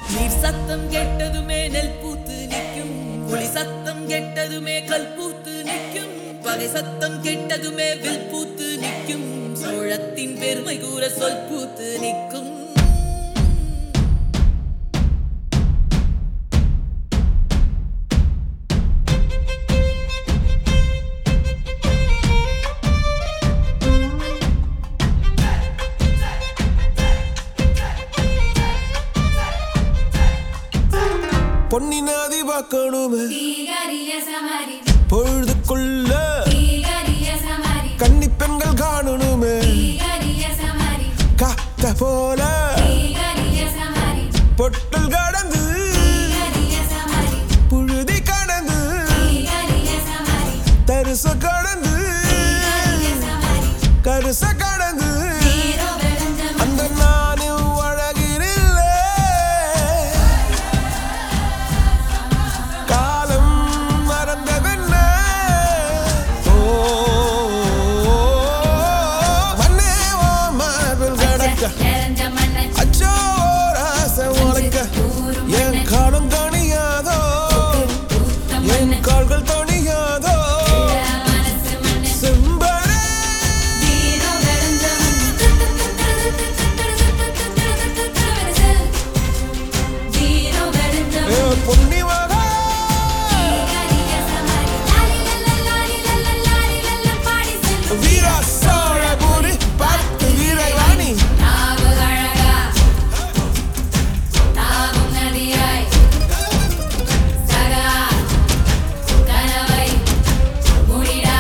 நீர் சத்தம் கெட்டதுமே நெல் பூத்து நிற்கும் புலி சத்தம் கெட்டதுமே கல் பூத்து நிற்கும் பகை சத்தம் கெட்டதுமே வில் பூத்து நிற்கும் சோழத்தின் பெருமை கூற சொல் பூத்து நிற்கும் பொன்னி நாதி பார்க்கணுமே தீகரிய சமரி பொழுதுக்குள்ள தீகரிய சமரி கன்னி பெண்கள் காணணுமே தீகரிய சமரி காத்த போல தீகரிய சமரி பொட்டல் கடந்து தீகரிய சமரி புழுதி கடந்து தீகரிய சமரி தரிச கடந்து தீகரிய சமரி கருச கடந்து தீரோ வெளஞ்சம் அந்த நானும் அழகினில்லை காலம் மறந்ததென்ன ஓ மண்ணே ஓ மார்பில் கடக்க நிறைஞ்ச மண்ணை அச்சோ ராச உனக்க என் காலம் தணியாதோ பூத்த என் மண்ணு கால்கள் தணியாதோ மனசு மண்ணு செம்பரே தீரோ வெளஞ்ச மண்ணு தீரோ வெளஞ்ச ஏ பொன்னி மகா தீகரிய சமரி லாலி லல்ல லாலி லல்ல லாலி லல்ல பாடி செல்லும் வீரா சோழபுரி பார்த்து வீரவாணி நாவு அழகா நாவும் நதியாய் சகா கனவை முடிடா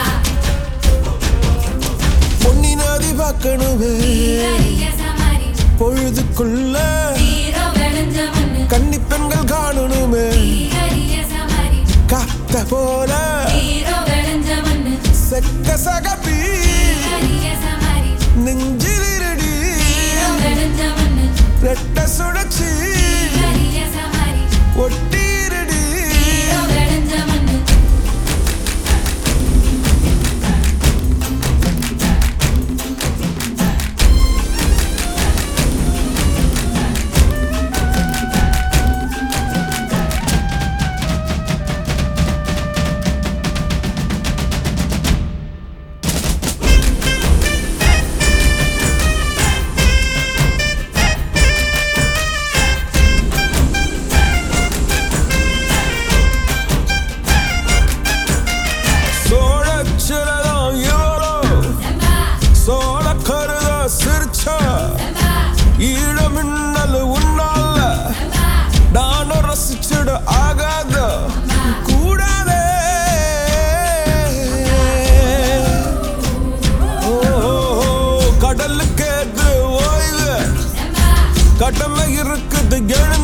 பொன்னி நதி பார்க்கணுமே தீகரிய சமரி பொழுதுக்குள்ள தீரோ வெளஞ்ச மண்ணு கன்னி பெண்கள் காணணுமே தீகரிய சமரி காத்த போல தீரோ வெளஞ்ச மண்ணு செக்க சகப்பி தீகரிய சமரி நெஞ்சில் இருடி தீரோ வெளஞ்ச மண்ணு ரெட்ட சுழச்சி தீகரிய சமரி ஒட்டிருடி தீரோ வெளஞ்ச மண்ணு சோழச்சிலதான் இவளோ செம்பா சோழ கருத சிரிச்சா செம்பா ஈழ மின்னல் உன்னால செம்பா நானும் ரசிச்சிட ஆகாத கூடாதே ஓ, கடலுக்கு ஏது ஓய்வு செம்பா கடமை இருக்குது எழு